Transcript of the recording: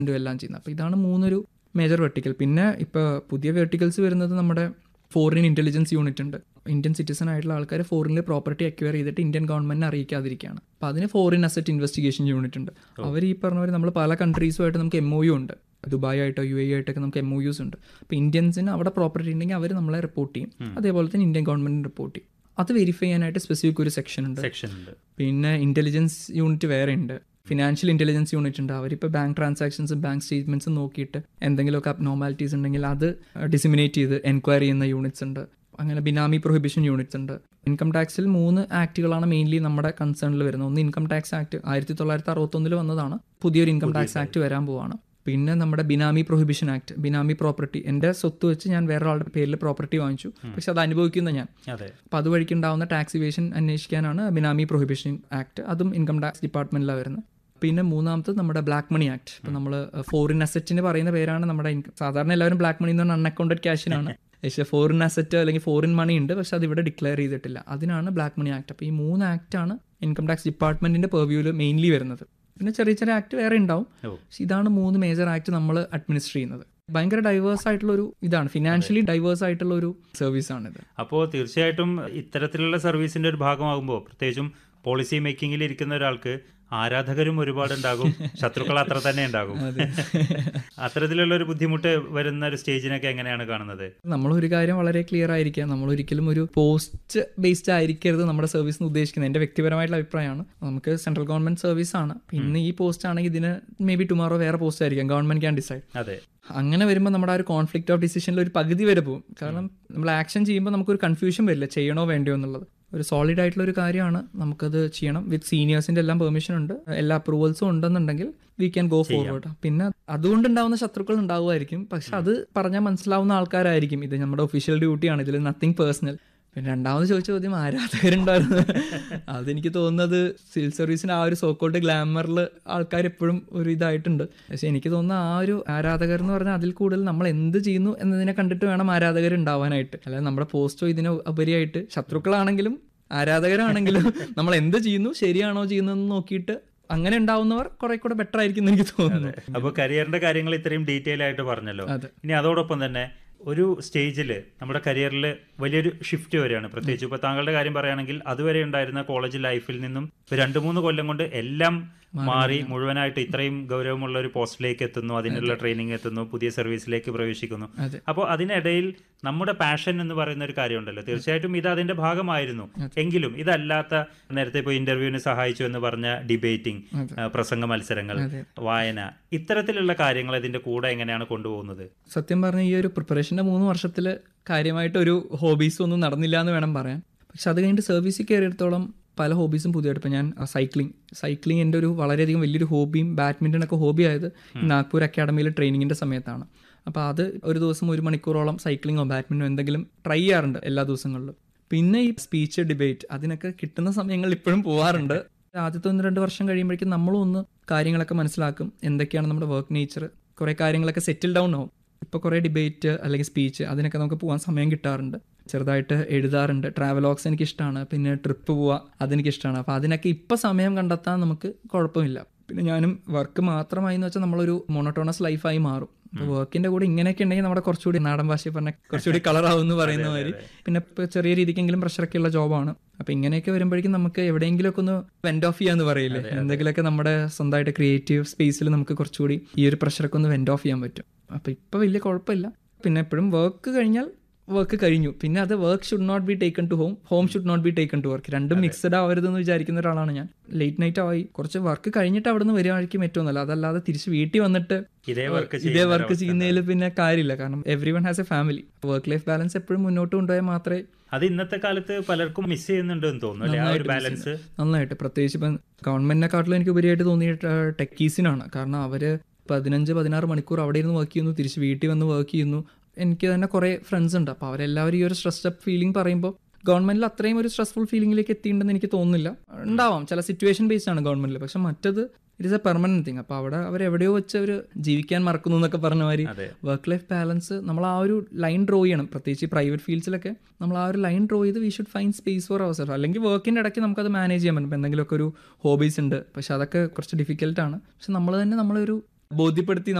രണ്ടും എല്ലാം ചെയ്യുന്നത് അപ്പോൾ ഇതാണ് മൂന്നൊരു മേജർ വെർട്ടിക്കൽ പിന്നെ ഇപ്പോൾ പുതിയ വെർട്ടിക്കൽസ് വരുന്നത് നമ്മുടെ ഫോറിൻ ഇൻ്റലിജൻസ് യൂണിറ്റ് ഉണ്ട് ഇന്ത്യൻ സിറ്റിസൺ ആയിട്ടുള്ള ആൾക്കാർ ഫോറിനിൽ പ്രോപ്പർട്ടി അക്വയർ ചെയ്തിട്ട് ഇന്ത്യൻ ഗവൺമെന്റിനെ അറിയിക്കാതിരിക്കുകയാണ് അപ്പോൾ അതിന് ഫോറിൻ അസറ്റ് ഇൻവെസ്റ്റിഗേഷൻ യൂണിറ്റ് ഉണ്ട് അവർ ഈ പറഞ്ഞ പോലെ നമ്മൾ പല കൺട്രീസുമായിട്ട് നമുക്ക് എം ഒ യു ഉണ്ട് ദുബായ് ആയിട്ടോ യു എ ആയിട്ടൊക്കെ നമുക്ക് എം ഒ യൂസ് ഉണ്ട് അപ്പോൾ ഇന്ത്യൻസിന് അവിടെ പ്രോപ്പർട്ടി ഉണ്ടെങ്കിൽ അവർ നമ്മളെ റിപ്പോർട്ട് ചെയ്യും അതേപോലെ തന്നെ ഇന്ത്യൻ ഗവൺമെന്റിന് റിപ്പോർട്ട് ചെയ്യും അത് വെരിഫൈ ചെയ്യാനായിട്ട് സ്പെസിഫിക് ഒരു സെക്ഷൻ ഉണ്ട് സെക്ഷൻ ഉണ്ട് പിന്നെ ഇന്റലിജൻസ് യൂണിറ്റ് വേറെ ഉണ്ട് ഫിനാൻഷ്യൽ ഇന്റലിജൻസ് യൂണിറ്റ് ഉണ്ട് അവരിപ്പോൾ ബാങ്ക് ട്രാൻസാക്ഷൻസും ബാങ്ക് സ്റ്റേറ്റ്മെന്റ്സും നോക്കിയിട്ട് എന്തെങ്കിലുമൊക്കെ അബ്നോർമാലിറ്റീസ് ഉണ്ടെങ്കിൽ അത് ഡിസിമിനേറ്റ് ചെയ്ത് എൻക്വയറി ചെയ്യുന്ന യൂണിറ്റ്സ് ഉണ്ട് അങ്ങനെ ബിനാമി പ്രൊഹിബിഷൻ യൂണിറ്റ്സ് ഉണ്ട് ഇൻകം ടാക്സിൽ മൂന്ന് ആക്ടുകളാണ് മെയിൻലി നമ്മുടെ കൺസേണിൽ വരുന്നത് ഒന്ന് ഇൻകം ടാക്സ് ആക്ട് ആയിരത്തി തൊള്ളായിരത്തി അറുപത്തൊന്നിൽ വന്നതാണ് പുതിയൊരു ഇൻകം ടാക്സ് ആക്ട് വരാൻ പോവാണ് പിന്നെ നമ്മുടെ benami prohibition act benami property എൻ്റെ സ്വത്ത് വെച്ച് ഞാൻ വേറൊരാളുടെ പേരിൽ പ്രോപ്പർട്ടി വാങ്ങിച്ചു പക്ഷെ അത് അനുഭവിക്കുന്ന ഞാൻ അതെ അപ്പോൾ അതുവഴിക്ക് ഉണ്ടാവുന്ന ടാക്സ് ഇവേഷൻ അന്വേഷിക്കാനാണ് ബിനാമി പ്രൊഹിബിഷൻ ആക്ട് അതും ഇൻകം ടാക്സ് ഡിപ്പാർട്ട്മെന്റിലാണ് വരുന്നത് പിന്നെ മൂന്നാമത്തത് നമ്മുടെ ബ്ലാക്ക് മണി ആക്ട് ഇപ്പം നമ്മൾ ഫോറിൻ അസറ്റിന് പറയുന്ന പേരാണ് നമ്മുടെ income. സാധാരണ എല്ലാവരും ബ്ലാക്ക് മണി എന്ന് പറഞ്ഞാൽ അൺഅക്കൗണ്ടഡ് ക്യാഷിനാണ് പക്ഷേ ഫോറിൻ അസറ്റ് അല്ലെങ്കിൽ ഫോറിൻ മണി ഉണ്ട് പക്ഷെ അത് ഇവിടെ ഡിക്ലെയർ ചെയ്തിട്ടില്ല അതിനാണ് ബ്ലാക്ക് മണി ആക്ട് അപ്പോൾ ഈ മൂന്ന് ആക്റ്റാണ് ഇൻകം ടാക്സ് ഡിപ്പാർട്ട്മെന്റിന്റെ പെർവ്യൂവിൽ മെയിൻലി വരുന്നത് പിന്നെ ചെറിയ ചെറിയ ആക്ട് വേറെ ഉണ്ടാവും ഓ. പക്ഷെ ഇതാണ് മൂന്ന് മേജർ ആക്ട് നമ്മൾ അഡ്മിനിസ്റ്റർ ചെയ്യുന്നത് ഭയങ്കര ഡൈവേഴ്സ് ആയിട്ടുള്ള ഒരു ഇതാണ് ഫിനാൻഷ്യലി ഡൈവേഴ്സ് ആയിട്ടുള്ള ഒരു സർവീസ് ആണിത് അപ്പോൾ തീർച്ചയായിട്ടും ഇത്തരത്തിലുള്ള സർവീസിന്റെ ഒരു ഭാഗമാകുമ്പോൾ പ്രത്യേകിച്ചും പോളിസി മേക്കിങ്ങിൽ ഇരിക്കുന്ന ഒരാൾക്ക് ആരാധകരും ഒരുപാട് ഉണ്ടാകും ശത്രുക്കൾ അത്ര തന്നെ ഉണ്ടാകും അത്തരത്തിലുള്ള ഒരു ബുദ്ധിമുട്ട് വരുന്ന ഒരു സ്റ്റേജിനൊക്കെ എങ്ങനെയാണ് കാണുന്നത് നമ്മൾ ഒരു കാര്യം വളരെ ക്ലിയർ ആയിരിക്കുക നമ്മൾ ഒരിക്കലും ഒരു പോസ്റ്റ് ബേസ്ഡ് ആയിരിക്കരുത് നമ്മുടെ സർവീസ് എന്ന് ഉദ്ദേശിക്കുന്നത് എൻ്റെ വ്യക്തിപരമായിട്ടുള്ള അഭിപ്രായമാണ് നമുക്ക് സെൻട്രൽ ഗവൺമെന്റ് സർവീസ് ആണ് ഇന്ന് ഈ പോസ്റ്റ് ആണെങ്കിൽ ഇതിന് മേ ബി ടുമാറോ വേറെ പോസ്റ്റ് ആയിരിക്കാം ഗവൺമെന്റ് ക്യാൻ ഡിസൈഡ് അതെ അങ്ങനെ വരുമ്പോൾ നമ്മുടെ ആ ഒരു കോൺഫ്ലിക്റ്റ് ഓഫ് ഡിസിഷനിൽ ഒരു പകുതി വരെ പോകും കാരണം നമ്മൾ ആക്ഷൻ ചെയ്യുമ്പോൾ നമുക്കൊരു കൺഫ്യൂഷൻ വരില്ല ചെയ്യണോ വേണ്ടയോ എന്നുള്ളത് ഒരു സോളിഡ് ആയിട്ടുള്ള ഒരു കാര്യമാണ് നമുക്കത് ചെയ്യണം വിത്ത് സീനിയേഴ്സിന്റെ എല്ലാം പെർമിഷൻ ഉണ്ട് എല്ലാ അപ്രൂവൽസും ഉണ്ടെന്നുണ്ടെങ്കിൽ വി ക്യാൻ ഗോ ഫോർവേഡ് പിന്നെ അതുകൊണ്ടുണ്ടാവുന്ന ശത്രുക്കൾ ഉണ്ടാവുമായിരിക്കും പക്ഷെ അത് പറഞ്ഞാൽ മനസ്സിലാവുന്ന ആൾക്കാരായിരിക്കും ഇത് നമ്മുടെ ഒഫീഷ്യൽ ഡ്യൂട്ടിയാണ് ഇതിൽ നത്തിങ് പേഴ്സണൽ പിന്നെ രണ്ടാമത് ചോദിച്ച ചോദ്യം ആരാധകരുണ്ടായിരുന്നു അതെനിക്ക് തോന്നുന്നത് സിവിൽ സർവീസിന് ആ ഒരു സോക്കോൾഡ് ഗ്ലാമറിൽ ആൾക്കാർ എപ്പോഴും ഒരു ഇതായിട്ടുണ്ട് പക്ഷെ എനിക്ക് തോന്നുന്ന ആ ഒരു ആരാധകർ എന്ന് പറഞ്ഞാൽ അതിൽ കൂടുതൽ നമ്മൾ എന്ത് ചെയ്യുന്നു എന്നതിനെ കണ്ടിട്ട് വേണം ആരാധകർ ഉണ്ടാവാനായിട്ട് അല്ലാതെ നമ്മുടെ പോസ്റ്റോ ഇതിന് ഉപരിയായിട്ട് ശത്രുക്കളാണെങ്കിലും ആരാധകരാണെങ്കിലും നമ്മൾ എന്ത് ചെയ്യുന്നു ശരിയാണോ ചെയ്യുന്നതെന്ന് നോക്കിയിട്ട് അങ്ങനെ ഉണ്ടാവുന്നവർ കുറെ കൂടെ ബെറ്റർ ആയിരിക്കും എന്ന് എനിക്ക് തോന്നുന്നു അപ്പൊ കരിയറിന്റെ കാര്യങ്ങൾ ഇത്രയും ഡീറ്റെയിൽ ആയിട്ട് പറഞ്ഞല്ലോ അതെ. ഇനി അതോടൊപ്പം തന്നെ ഒരു സ്റ്റേജിൽ നമ്മുടെ കരിയറിൽ വലിയൊരു ഷിഫ്റ്റ് വരികയാണ് പ്രത്യേകിച്ച് ഇപ്പൊ താങ്കളുടെ കാര്യം പറയുകയാണെങ്കിൽ അതുവരെ ഉണ്ടായിരുന്ന കോളേജ് ലൈഫിൽ നിന്നും ഒരു രണ്ട് മൂന്ന് കൊല്ലം കൊണ്ട് എല്ലാം മാറി മുഴുവനായിട്ട് ഇത്രയും ഗൗരവമുള്ള ഒരു പോസ്റ്റിലേക്ക് എത്തുന്നു അതിനുള്ള ട്രെയിനിങ് എത്തുന്നു പുതിയ സർവീസിലേക്ക് പ്രവേശിക്കുന്നു അതെ. അപ്പോൾ അതിനിടയിൽ നമ്മുടെ പാഷൻ എന്ന് പറയുന്ന ഒരു കാര്യമുണ്ടല്ലോ തീർച്ചയായിട്ടും ഇത് അതിന്റെ ഭാഗമായിരുന്നു എങ്കിലും ഇതല്ലാത്ത നേരത്തെ ഇപ്പോൾ ഇന്റർവ്യൂവിന് സഹായിച്ചു എന്ന് പറഞ്ഞ ഡിബേറ്റിംഗ് പ്രസംഗ മത്സരങ്ങൾ വായന ഇത്തരത്തിലുള്ള കാര്യങ്ങൾ ഇതിന്റെ കൂടെ എങ്ങനെയാണ് കൊണ്ടുപോകുന്നത് സത്യം പറഞ്ഞ ഈ ഒരു പ്രിപ്പറേഷന്റെ മൂന്ന് വർഷത്തിൽ കാര്യമായിട്ട് ഒരു ഹോബീസും ഒന്നും നടന്നില്ല എന്ന് വേണം പറയാൻ പക്ഷെ അത് കഴിഞ്ഞിട്ട് സർവീസിൽ കയറിയിടത്തോളം പല ഹോബീസും പുതിയതായിട്ട് ഇപ്പം ഞാൻ സൈക്ലിംഗ് സൈക്ലിംഗ് എൻ്റെ ഒരു വളരെയധികം വലിയൊരു ഹോബിയും ബാഡ്മിൻ്റൺ ഒക്കെ ഹോബി ആയത് ഈ നാഗ്പൂർ അക്കാഡമിയിൽ ട്രെയിനിങ്ങിൻ്റെ സമയത്താണ് അപ്പോൾ അത് ഒരു ദിവസം ഒരു മണിക്കൂറോളം സൈക്ലിങ്ങോ ബാഡ്മിൻ്റനോ എന്തെങ്കിലും ട്രൈ ചെയ്യാറുണ്ട് എല്ലാ ദിവസങ്ങളിലും പിന്നെ ഈ സ്പീച്ച് ഡിബേറ്റ് അതിനൊക്കെ കിട്ടുന്ന സമയങ്ങളിൽ ഇപ്പോഴും പോവാറുണ്ട് ആദ്യത്തെ ഒന്ന് രണ്ട് വർഷം കഴിയുമ്പോഴേക്കും നമ്മളും ഒന്ന് കാര്യങ്ങളൊക്കെ മനസ്സിലാക്കും എന്തൊക്കെയാണ് നമ്മുടെ വർക്ക് നേച്ചർ കുറേ കാര്യങ്ങളൊക്കെ സെറ്റിൽ ഡൗൺ ആവും ഇപ്പോൾ കുറേ ഡിബേറ്റ് അല്ലെങ്കിൽ സ്പീച്ച് അതിനൊക്കെ നമുക്ക് പോകാൻ സമയം കിട്ടാറുണ്ട് ചെറുതായിട്ട് എഴുതാറുണ്ട് ട്രാവലോഗ്സ് എനിക്ക് ഇഷ്ടമാണ് പിന്നെ ട്രിപ്പ് പോവുക അതെനിക്ക് ഇഷ്ടമാണ് അപ്പോൾ അതിനൊക്കെ ഇപ്പം സമയം കണ്ടെത്താൻ നമുക്ക് കുഴപ്പമില്ല പിന്നെ ഞാനും വർക്ക് മാത്രമായി എന്ന് വെച്ചാൽ നമ്മളൊരു മോണോട്ടോണസ് ലൈഫായി മാറും അപ്പോൾ വർക്കിന്റെ കൂടെ ഇങ്ങനെയൊക്കെ ഉണ്ടെങ്കിൽ നമ്മുടെ കുറച്ചുകൂടി നാടൻ ഭാഷയിൽ പറഞ്ഞ കുറച്ചുകൂടി കളറാവും എന്ന് പറയുന്ന മാതിരി പിന്നെ ഇപ്പോൾ ചെറിയ രീതിക്കെങ്കിലും പ്രഷറൊക്കെ ഉള്ള ജോബാണ് അപ്പോൾ ഇങ്ങനെയൊക്കെ വരുമ്പോഴേക്കും നമുക്ക് എവിടെയെങ്കിലുമൊക്കെ ഒന്ന് വെൻഡ് ഓഫ് ചെയ്യാന്ന് പറയില്ലേ എന്തെങ്കിലുമൊക്കെ നമ്മുടെ സ്വന്തമായിട്ട് ക്രിയേറ്റീവ് സ്പേസിൽ നമുക്ക് കുറച്ചുകൂടി ഈ ഒരു പ്രഷറൊക്കെ ഒന്ന് വെൻഡ് ഓഫ് ചെയ്യാൻ പറ്റും അപ്പോൾ ഇപ്പോൾ വലിയ കുഴപ്പമില്ല പിന്നെ എപ്പോഴും വർക്ക് കഴിഞ്ഞാൽ വർക്ക് കഴിഞ്ഞു പിന്നെ അത് work should not be taken to home home should not be taken to work രണ്ടും മിക്സഡ് ആവരുതെന്ന് വിചാരിക്കുന്ന ഒരാളാണ് ഞാൻ ലേറ്റ് നൈറ്റ് ആയി കുറച്ച് വർക്ക് കഴിഞ്ഞിട്ട് അവിടെ നിന്ന് വരികയായിരിക്കും ഏറ്റവും നല്ല അതല്ലാതെ തിരിച്ച് വീട്ടിൽ വന്നിട്ട് ഇതേ വർക്ക് ഇതേ വർക്ക് ചെയ്യുന്നതിൽ പിന്നെ കാര്യമില്ല കാരണം every one has a family work life balance എപ്പോഴും മുന്നോട്ട് കൊണ്ടുപോയാൽ മാത്രമേ അത് ഇന്നത്തെ കാലത്ത് പലർക്കും മിസ് ചെയ്യുന്നുണ്ട് എന്ന് തോന്നുന്നു അല്ലേ ആ ഒരു ബാലൻസ് നന്നായിട്ട് പ്രത്യേകിച്ച് ഇപ്പം ഗവൺമെന്റിനെക്കാട്ടിലും എനിക്ക് ഉപരിയായിട്ട് തോന്നിയിട്ട് ടെക്കീസിനാണ് കാരണം അവര് പതിനഞ്ച് പതിനാറ് മണിക്കൂർ അവിടെ ഇരുന്ന് വർക്ക് ചെയ്യുന്നു തിരിച്ച് വീട്ടിൽ വന്ന് വർക്ക് ചെയ്യുന്നു എനിക്ക് തന്നെ കുറേ ഫ്രണ്ട്സ് ഉണ്ട് അപ്പോൾ അവരെല്ലാവരും ഈ ഒരു സ്ട്രെസ് അപ്പ് ഫീലിംഗ് പറയുമ്പോൾ ഗവൺമെന്റിൽ അത്രയും ഒരു സ്ട്രെസ്ഫുൾ ഫീലിംഗിലേക്ക് എത്തിയിട്ടുണ്ടെന്ന് എനിക്ക് തോന്നുന്നില്ല ഉണ്ടാവാം ചില സിറ്റുവേഷൻ ബേസ്ഡ് ആണ് ഗവൺമെന്റിൽ പക്ഷെ മറ്റത് it is a permanent thing അപ്പോൾ അവിടെ അവർ എവിടെയോ വെച്ച് അവർ ജീവിക്കാൻ മറക്കുന്നു എന്നൊക്കെ പറഞ്ഞ മാതിരി അതെ. വർക്ക് ലൈഫ് ബാലൻസ് നമ്മൾ ആ ഒരു ലൈൻ ഡ്രോ ചെയ്യണം പ്രത്യേകിച്ച് പ്രൈവറ്റ് ഫീൽഡ്സിലൊക്കെ നമ്മൾ ആ ഒരു ലൈൻ ഡ്രോ ചെയ്ത് we should find space for our self അല്ലെങ്കിൽ വർക്കിൻ്റെ ഇടയ്ക്ക് നമുക്കത് മാനേജ് ചെയ്യാൻ പറ്റും ഇപ്പം എന്തെങ്കിലുമൊക്കെ ഒരു ഹോബീസ് ഉണ്ട് പക്ഷെ അതൊക്കെ കുറച്ച് ഡിഫിക്കൽട്ടാണ് പക്ഷെ നമ്മൾ തന്നെ നമ്മളൊരു ബോധ്യപ്പെടുത്തി